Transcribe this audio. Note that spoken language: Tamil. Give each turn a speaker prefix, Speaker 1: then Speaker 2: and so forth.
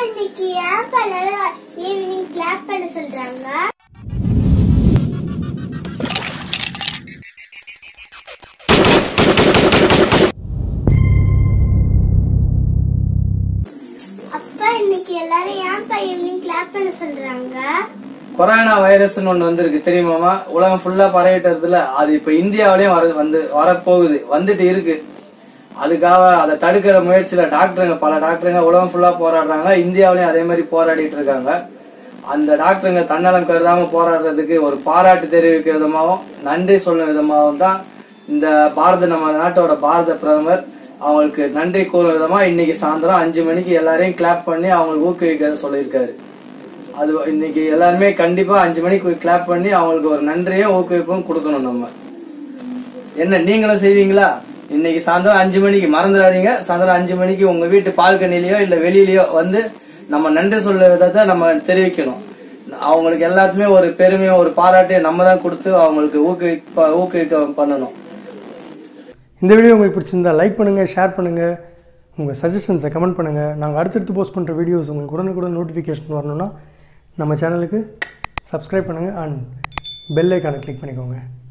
Speaker 1: இன்னைக்கு ஏன் எல்லாரும் ஈவினிங் கிளாப் பண்ண சொல்றாங்க அப்பா இன்னைக்கு எல்லாரும் ஏன்ப்பா ஈவினிங் கிளாப் பண்ண சொல்றாங்க
Speaker 2: கொரோனா வைரஸ்னு ஒண்ணு வந்திருக்கு தெரியுமாமா உலகம் ஃபுல்லா பரவிட்டதுல அது இப்ப இந்தியாவிலயும் வர வந்து வரப்போகுது வந்துட்டு இருக்கு அதுக்காக அதை தடுக்கிற முயற்சியில டாக்டருங்க பல டாக்டருங்க உலகம் ஃபுல்லா போராடுறாங்க இந்தியாவிலயும் அதே மாதிரி போராடிட்டு இருக்காங்க அந்த டாக்டருங்க தன்னலம் கருதாம போராடுறதுக்கு ஒரு பாராட்டு தெரிவிக்கும் விதமாகவும் நன்றி சொல்லும் விதமாகவும் தான் இந்த பாரத நம்ம நாட்டோட பாரத பிரதமர் அவங்களுக்கு நன்றி கூறும் விதமா இன்னைக்கு சாயந்தரம் அஞ்சு மணிக்கு எல்லாரையும் கிளாப் பண்ணி அவங்களுக்கு ஊக்குவிக்க சொல்லியிருக்காரு அது இன்னைக்கு எல்லாருமே கண்டிப்பா அஞ்சு மணிக்கு கிளாப் பண்ணி அவங்களுக்கு ஒரு நன்றியும் ஊக்குவிப்பும் கொடுக்கணும் நம்ம என்ன நீங்களும் செய்வீங்களா இன்னைக்கு சாயந்தரம் அஞ்சு மணிக்கு மறந்துடாதீங்க சாயந்தரம் அஞ்சு மணிக்கு உங்க வீட்டு பால்கனிலயோ இல்ல வெளியிலயோ வந்து நம்ம நன்றி சொல்ல விதத்தை நம்ம தெரிவிக்கணும் அவங்களுக்கு எல்லாத்துமே ஒரு பெருமையும் ஒரு பாராட்டையும் நம்ம தான் கொடுத்து அவங்களுக்கு ஊக்குவிப்ப ஊக்குவிக்க பண்ணணும்
Speaker 3: இந்த வீடியோ உங்களுக்கு பிடிச்சிருந்தா லைக் பண்ணுங்கள் ஷேர் பண்ணுங்கள் உங்கள் சஜஷன்ஸை கமெண்ட் பண்ணுங்கள் நாங்கள் அடுத்தடுத்து போஸ்ட் பண்ணுற வீடியோஸ் உங்களுக்கு உடனுக்குடன் நோட்டிஃபிகேஷன் வரணும்னா நம்ம சேனலுக்கு சப்ஸ்கிரைப் பண்ணுங்கள் அண்ட் பெல் ஐக்கானை கிளிக் பண்ணிக்கோங்க